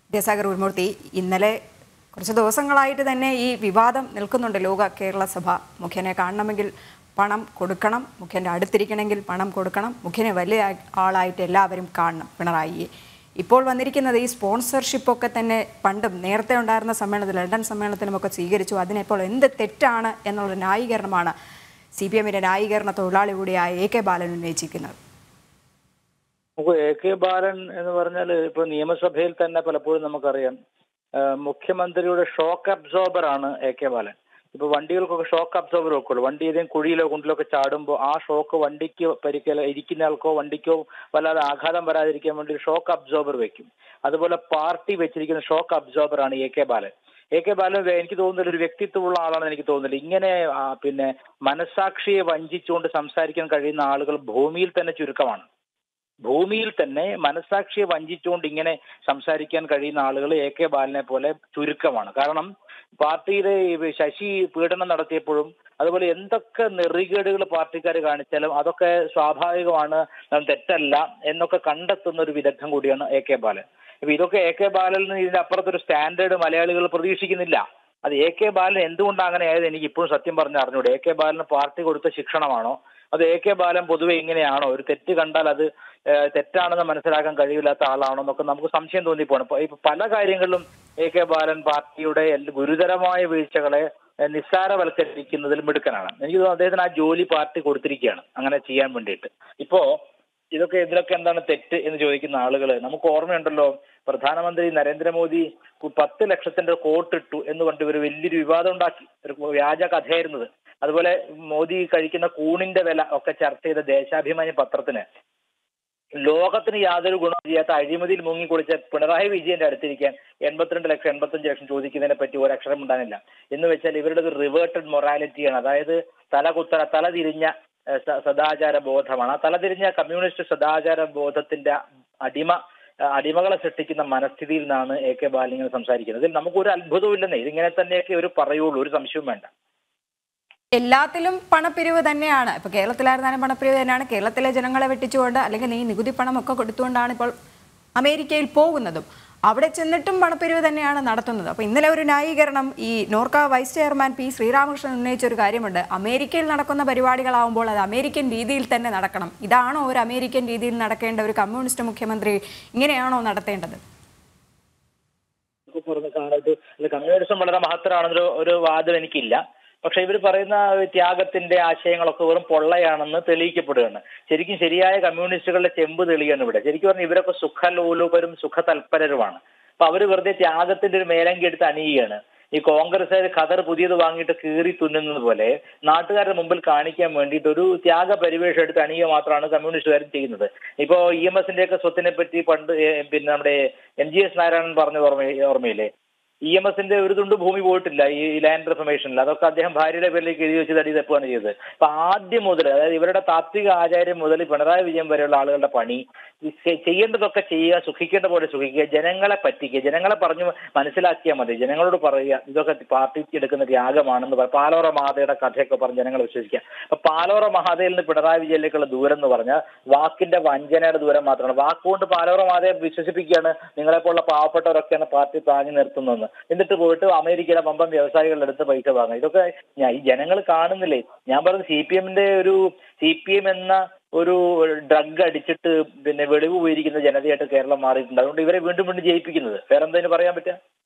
വിദ്യാസാഗർ ഗുരുമൂർത്തി ഇന്നലെ കുറച്ച് ദിവസങ്ങളായിട്ട് തന്നെ ഈ വിവാദം നിൽക്കുന്നുണ്ട് ലോക കേരള സഭ മുഖ്യനെ കാണണമെങ്കിൽ പണം കൊടുക്കണം മുഖ്യൻ്റെ അടുത്തിരിക്കണമെങ്കിൽ പണം കൊടുക്കണം മുഖ്യനെ വലിയ ആളായിട്ട് എല്ലാവരും കാണണം പിണറായിയെ ഇപ്പോൾ വന്നിരിക്കുന്നത് ഈ സ്പോൺസർഷിപ്പ് ഒക്കെ തന്നെ പണ്ടും നേരത്തെ ഉണ്ടായിരുന്ന സമ്മേളനത്തിൽ ലണ്ടൻ സമ്മേളനത്തിലുമൊക്കെ സ്വീകരിച്ചു അതിനിപ്പോൾ എന്ത് തെറ്റാണ് എന്നുള്ള ന്യായീകരണമാണ് സി പി എമ്മിൻ്റെ ന്യായീകരണ തൊഴിലാളി കൂടിയായ എ കെ ബാലൻ ഉന്നയിച്ചിരിക്കുന്നത് നമുക്ക് എ കെ ബാലൻ എന്ന് പറഞ്ഞാൽ ഇപ്പൊ നിയമസഭയിൽ തന്നെ പലപ്പോഴും നമുക്കറിയാം ആ, മുഖ്യമന്ത്രിയുടെ ഷോക്ക് അബ്സോർബർ ആണ് എ കെ ബാലൻ ഇപ്പൊ വണ്ടികൾക്കൊക്കെ ഷോക്ക് അബ്സോർബർ വെക്കുള്ളൂ വണ്ടി ഏതെങ്കിലും കുഴിയിലോ കുണ്ടിലോ ഒക്കെ ചാടുമ്പോൾ ആ ഷോക്ക് വണ്ടിക്ക് പരിക്കല ഇരിക്കുന്ന ആൾക്കോ വണ്ടിക്കോ വല്ലാതെ ആഘാതം വരാതിരിക്കാൻ വേണ്ടി ഒരു ഷോക്ക് അബ്സോർബർ വെക്കും അതുപോലെ പാർട്ടി വെച്ചിരിക്കുന്ന ഷോക്ക് അബ്സോർബർ ആണ് A K Balan A K Balan വേ- എനിക്ക് തോന്നുന്നില്ല ഒരു വ്യക്തിത്വമുള്ള ആളാണെന്ന് എനിക്ക് തോന്നുന്നില്ല ഇങ്ങനെ ആ, പിന്നെ മനസാക്ഷിയെ വഞ്ചിച്ചുകൊണ്ട് സംസാരിക്കാൻ കഴിയുന്ന ആളുകൾ ഭൂമിയിൽ തന്നെ ചുരുക്കമാണ് ഭൂമിയിൽ തന്നെ മനസാക്ഷിയെ വഞ്ചിച്ചുകൊണ്ട് ഇങ്ങനെ സംസാരിക്കാൻ കഴിയുന്ന ആളുകൾ എ കെ ബാലനെ പോലെ ചുരുക്കമാണ് കാരണം പാർട്ടിയിലെ ഈ ശശി പീഡനം നടത്തിയപ്പോഴും അതുപോലെ എന്തൊക്കെ നെറികേടുകൾ പാർട്ടിക്കാർ കാണിച്ചാലും അതൊക്കെ സ്വാഭാവികമാണ് അത് തെറ്റല്ല എന്നൊക്കെ കണ്ടെത്തുന്ന ഒരു വിദഗ്ധൻ കൂടിയാണ് എ കെ ബാലൻ ഇപ്പൊ ഇതൊക്കെ എ കെ ബാലനിൽ നിന്ന് ഇതിന്റെ അപ്പുറത്തൊരു സ്റ്റാൻഡേർഡ് മലയാളികൾ പ്രതീക്ഷിക്കുന്നില്ല അത് എ കെ ബാലൻ എന്തുകൊണ്ടാണ് അങ്ങനെ ആയത് എനിക്ക് ഇപ്പോഴും സത്യം പറഞ്ഞ് അറിഞ്ഞൂടെ എ കെ ബാലന് പാർട്ടി കൊടുത്ത ശിക്ഷണമാണോ അത് എ കെ ബാലൻ പൊതുവെ ഇങ്ങനെയാണോ ഒരു തെറ്റ് കണ്ടാൽ അത് ഏഹ്, തെറ്റാണെന്ന് മനസ്സിലാക്കാൻ കഴിയില്ലാത്ത ആളാണോ എന്നൊക്കെ നമുക്ക് സംശയം തോന്നിപ്പോണം ഇപ്പൊ ഇപ്പൊ പല കാര്യങ്ങളിലും എ കെ ബാലൻ പാർട്ടിയുടെ എല്ലാ ഗുരുതരമായ വീഴ്ചകളെ ഏഹ്, നിസ്സാരവൽക്കരിക്കുന്നതിൽ മിടുക്കനാണ് എനിക്ക് തോന്നുന്നു അദ്ദേഹത്തിന് ആ ജോലി പാർട്ടി കൊടുത്തിരിക്കുകയാണ് അങ്ങനെ ചെയ്യാൻ വേണ്ടിയിട്ട് ഇപ്പോ ഇതൊക്കെ ഇതിലൊക്കെ എന്താണ് തെറ്റ് എന്ന് ചോദിക്കുന്ന ആളുകൾ നമുക്ക് ഓർമ്മയുണ്ടല്ലോ പ്രധാനമന്ത്രി നരേന്ദ്രമോദി കു- പത്ത് ലക്ഷത്തിന്റെ കോട്ട് ഇട്ടു എന്ന് പറഞ്ഞിട്ട് ഒരു വലിയൊരു വിവാദം ഉണ്ടാക്കി ഒരു വ്യാജ കഥയായിരുന്നത് അതുപോലെ മോദി കഴിക്കുന്ന കൂണിന്റെ വില ഒക്കെ ചർച്ച ചെയ്ത ദേശാഭിമാനി പത്രത്തിന് ലോകത്തിന് യാതൊരു ഗുണം ചെയ്യാത്ത അഴിമതിയിൽ മുങ്ങിക്കുളിച്ച പിണറായി വിജയന്റെ അടുത്തിരിക്കാൻ എൺപത്തിരണ്ട് ലക്ഷം എൺപത്തഞ്ച് ലക്ഷം ചോദിക്കുന്നതിനെ പറ്റി ഒരക്ഷരം ഉണ്ടാകില്ല എന്ന് വെച്ചാൽ ഇവരുടെ ഒരു റിവേർട്ടഡ് മൊറാലിറ്റിയാണ് അതായത് തലകുത്തല തല തിരിഞ്ഞ ഏഹ്, സ- സദാചാര ബോധമാണ് ആ തലതിരിഞ്ഞ കമ്മ്യൂണിസ്റ്റ് സദാചാര ബോധത്തിന്റെ അടിമ ഏഹ്, അടിമകളെ സൃഷ്ടിക്കുന്ന മനസ്ഥിതിയിൽ നിന്നാണ് എ കെ ബാലൻ ഇങ്ങനെ സംസാരിക്കുന്നത് ഇതിൽ നമുക്കൊരു അത്ഭുതവും ഇല്ലെന്നേ ഇതിങ്ങനെ തന്നെയൊക്കെ ഒരു പറയുള്ളൂ ഒരു സംശയവും വേണ്ട എല്ലാത്തിലും പണപ്പിരിവ് തന്നെയാണ് ഇപ്പൊ കേരളത്തിലായിരുന്നാലും പണപ്പിരിവ് തന്നെയാണ് കേരളത്തിലെ ജനങ്ങളെ വെട്ടിച്ചുകൊണ്ട് അല്ലെങ്കിൽ ഈ നികുതി പണം ഒക്കെ കൊടുത്തുകൊണ്ടാണ് ഇപ്പോൾ അമേരിക്കയിൽ പോകുന്നതും അവിടെ ചെന്നിട്ടും പണപ്പിരിവ് തന്നെയാണ് നടത്തുന്നത് അപ്പോൾ ഇന്നലെ ഒരു ന്യായീകരണം ഈ NORKA vice chairman P Sreeramakrishnan ഉന്നയിച്ച ഒരു കാര്യമുണ്ട് അമേരിക്കയിൽ നടക്കുന്ന പരിപാടികളാവുമ്പോൾ അത് അമേരിക്കൻ രീതിയിൽ തന്നെ നടക്കണം ഇതാണോ ഒരു അമേരിക്കൻ രീതിയിൽ നടക്കേണ്ട ഒരു കമ്മ്യൂണിസ്റ്റ് മുഖ്യമന്ത്രി ഇങ്ങനെയാണോ നടത്തേണ്ടത് ഒക്കെ പറഞ്ഞ് കാണരുത് അല്ല കമ്മ്യൂണിസം വളരെ മഹത്തരാണെന്നൊരു ഒരു വാദം എനിക്കില്ല പക്ഷെ ഇവർ പറയുന്ന ത്യാഗത്തിന്റെ ആശയങ്ങളൊക്കെ വെറും പൊള്ളയാണെന്ന് തെളിയിക്കപ്പെടുകയാണ് ശരിക്കും ശരിയായ കമ്മ്യൂണിസ്റ്റുകളുടെ ചെമ്പ് തെളിയാണ് ഇവിടെ ശരിക്കും പറഞ്ഞാൽ ഇവരൊക്കെ സുഖലോലുപരും സുഖതൽപരരുമാണ് അപ്പൊ അവര് വെറുതെ ത്യാഗത്തിന്റെ ഒരു മേലങ്കി എടുത്ത് അണിയുകയാണ് ഈ കോൺഗ്രസ്സുകാർ ഖദർ പുതിയത് വാങ്ങിയിട്ട് കീറി തുന്നുന്നത് പോലെ നാട്ടുകാരുടെ മുമ്പിൽ കാണിക്കാൻ വേണ്ടിയിട്ട് ഒരു ത്യാഗ പരിവേഷം എടുത്ത് അണിയുക മാത്രമാണ് കമ്മ്യൂണിസ്റ്റുകാർ ചെയ്യുന്നത് ഇപ്പോ ഇ എം എസിന്റെ ഒക്കെ സ്വത്തിനെ പറ്റി പണ്ട് ഏഹ്, പിന്നെ നമ്മുടെ എം ജി എസ് നാരായണൻ പറഞ്ഞ ഓർമ്മ ഓർമ്മയില്ലേ ഇ എം എസിന്റെ ഒരു തുണ്ട് ഭൂമി പോയിട്ടില്ല ഈ ലാൻഡ് റിഫർമേഷനിൽ അതൊക്കെ അദ്ദേഹം ഭാര്യയുടെ പേരിലേക്ക് എഴുതി വെച്ച് തടി തപ്പുകയാണ് ചെയ്തത് അപ്പൊ ആദ്യം മുതൽ അതായത് ഇവരുടെ താത്വിക ആചാര്യം മുതൽ പിണറായി വിജയൻ വരെയുള്ള ആളുകളുടെ പണി ഈ ചെ- ചെയ്യേണ്ടതൊക്കെ ചെയ്യുക സുഖിക്കേണ്ട പോലെ സുഖിക്കുക ജനങ്ങളെ പറ്റിക്കുക ജനങ്ങളെ പറഞ്ഞു മനസ്സിലാക്കിയാൽ മതി ജനങ്ങളോട് പറയുക ഇതൊക്കെ പാർട്ടിക്ക് എടുക്കുന്ന ത്യാഗമാണെന്ന് പറ പാലോറ മഹാതയുടെ കഥയൊക്കെ പറഞ്ഞ് ജനങ്ങളെ വിശ്വസിക്കുക അപ്പൊ പാലോറ മഹാതയിൽ നിന്ന് പിണറായി വിജയനിലേക്കുള്ള ദൂരം എന്ന് പറഞ്ഞാൽ വാക്കിന്റെ വഞ്ചനയുടെ ദൂരം മാത്രമാണ് വാക്കുകൊണ്ട് പാലോറ മഹാതയെ വിശ്വസിപ്പിക്കുകയാണ് നിങ്ങളെപ്പോലുള്ള പാവപ്പെട്ടവരൊക്കെയാണ് പാർട്ടി താങ്ങി നിർത്തുന്നതെന്ന് എന്നിട്ട് പോയിട്ട് അമേരിക്കയിലെ പമ്പം വ്യവസായികളുടെ അടുത്ത് പൈസ വാങ്ങുക ഇതൊക്കെ ഞാൻ ഈ ജനങ്ങൾ കാണുന്നില്ലേ ഞാൻ പറഞ്ഞത് സി പി എമ്മിന്റെ ഒരു സി പി എം എന്ന ഒരു ഡ്രഗ് അടിച്ചിട്ട് പിന്നെ വെളിവ് പോയിരിക്കുന്ന ജനതയായിട്ട് കേരളം മാറിയിട്ടുണ്ട് അതുകൊണ്ട് ഇവരെ വീണ്ടും വീണ്ടും ജയിപ്പിക്കുന്നത് വേറെ എന്തെങ്കിലും പറയാൻ പറ്റുക